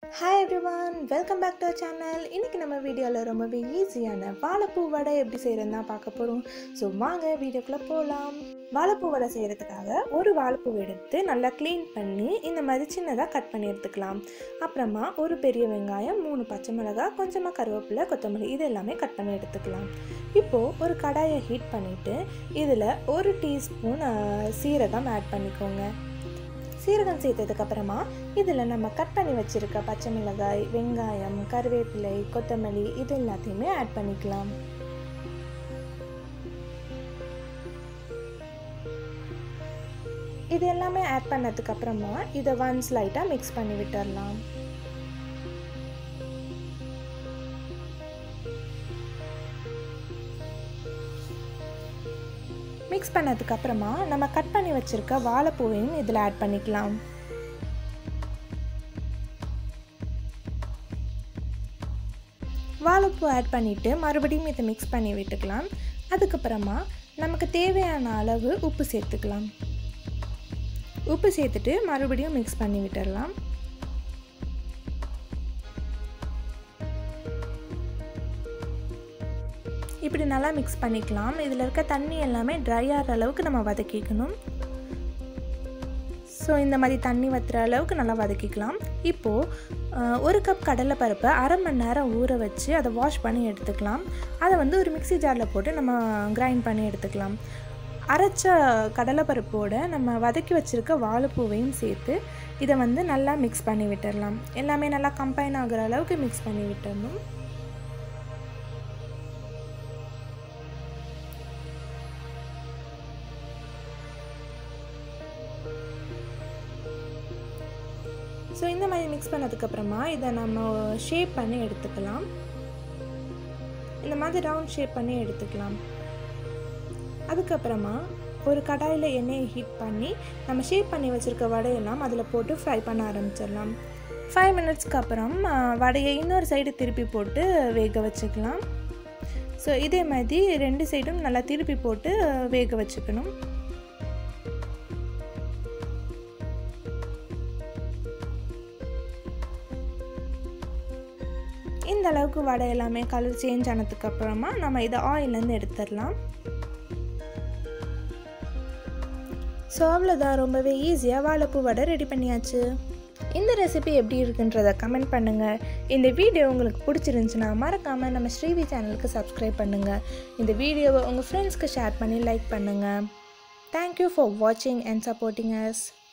hi everyone welcome back to channel இன்றைக்கி நம்ம வீடியோவில் ரொம்பவே ஈஸியான வாழைப்பூ வடை எப்படி செய்கிறதுன்னு தான் பார்க்க போகிறோம் ஸோ வாங்க வீடியோக்குள்ளே போகலாம் வாழைப்பூ வடை செய்கிறதுக்காக ஒரு வாழைப்பூ எடுத்து நல்லா க்ளீன் பண்ணி இந்த மாதிரி சின்னதாக கட் பண்ணி எடுத்துக்கலாம் அப்புறமா ஒரு பெரிய வெங்காயம் மூணு பச்சை மிளகாய் கொஞ்சமாக கருவேப்பிலை கொத்தமல்லி இது எல்லாமே கட் பண்ணி எடுத்துக்கலாம் இப்போது ஒரு கடாயை ஹீட் பண்ணிவிட்டு இதில் ஒரு டீஸ்பூன் சீரகம் ஆட் பண்ணிக்கோங்க சீரகம் சேர்த்ததுக்கப்புறமா இதில் நம்ம கட் பண்ணி வச்சுருக்க பச்சை மிளகாய் வெங்காயம் கருவேப்பிலை கொத்தமல்லி இது எல்லாத்தையுமே ஆட் பண்ணிக்கலாம் இது எல்லாமே ஆட் பண்ணதுக்கப்புறமா இதை ஒன்ஸ் லைட்டாக மிக்ஸ் பண்ணி விட்டுடலாம் மிக்ஸ் பண்ணதுக்கப்புறமா நம்ம கட் பண்ணி வச்சுருக்க வாழைப்பூவையும் இதில் ஆட் பண்ணிக்கலாம் வாழைப்பூ ஆட் பண்ணிவிட்டு மறுபடியும் இதை மிக்ஸ் பண்ணி விட்டுக்கலாம் அதுக்கப்புறமா நமக்கு தேவையான அளவு உப்பு சேர்த்துக்கலாம் உப்பு சேர்த்துட்டு மறுபடியும் மிக்ஸ் பண்ணி விட்டுடலாம் இப்படி நல்லா மிக்ஸ் பண்ணிக்கலாம் இதில் இருக்க தண்ணி எல்லாமே ட்ரை ஆகிற அளவுக்கு நம்ம வதக்கிக்கணும் ஸோ இந்த மாதிரி தண்ணி வத்துற அளவுக்கு நல்லா வதக்கிக்கலாம் இப்போது ஒரு கப் கடலைப்பருப்பை அரை மணி நேரம் ஊற வச்சு அதை வாஷ் பண்ணி எடுத்துக்கலாம் அதை வந்து ஒரு மிக்சி ஜாரில் போட்டு நம்ம கிரைண்ட் பண்ணி எடுத்துக்கலாம் அரைச்ச கடலைப்பருப்போடு நம்ம வதக்கி வச்சுருக்க வாழைப்பூவையும் சேர்த்து இதை வந்து நல்லா மிக்ஸ் பண்ணி விட்டுடலாம் எல்லாமே நல்லா கம்பைன் ஆகிற அளவுக்கு மிக்ஸ் பண்ணி விட்டுடணும் ஸோ இந்த மாதிரி மிக்ஸ் பண்ணதுக்கப்புறமா இதை நம்ம ஷேப் பண்ணி எடுத்துக்கலாம் இந்த மாதிரி ரவுண்ட் ஷேப் பண்ணி எடுத்துக்கலாம் அதுக்கப்புறமா ஒரு கடாயில் எண்ணெயை ஹீட் பண்ணி நம்ம ஷேப் பண்ணி வச்சுருக்க வடையெல்லாம் அதில் போட்டு ஃப்ரை பண்ண ஆரம்பிச்சிடலாம் ஃபைவ் மினிட்ஸ்க்கு அப்புறம் வடையை இன்னொரு சைடு திருப்பி போட்டு வேக வச்சுக்கலாம் ஸோ இதே மாதிரி ரெண்டு சைடும் நல்லா திருப்பி போட்டு வேக வச்சுக்கணும் இந்த அளவுக்கு வடை எல்லாமே கலர் சேஞ்ச் ஆனதுக்கு அப்புறமா நம்ம இதை ஆயிலேருந்து எடுத்துடலாம் ஸோ அவ்வளோதான் ரொம்பவே ஈஸியாக வாழைப்பூ வடை ரெடி பண்ணியாச்சு இந்த ரெசிபி எப்படி இருக்குன்றத கமெண்ட் பண்ணுங்கள் இந்த வீடியோ உங்களுக்கு பிடிச்சிருந்துச்சுன்னா மறக்காமல் நம்ம ஸ்ரீவி சேனலுக்கு சப்ஸ்கிரைப் பண்ணுங்கள் இந்த வீடியோவை உங்கள் ஃப்ரெண்ட்ஸ்க்கு ஷேர் பண்ணி லைக் பண்ணுங்கள் தேங்க்யூ ஃபார் வாட்சிங் அண்ட் சப்போர்ட்டிங் அஸ்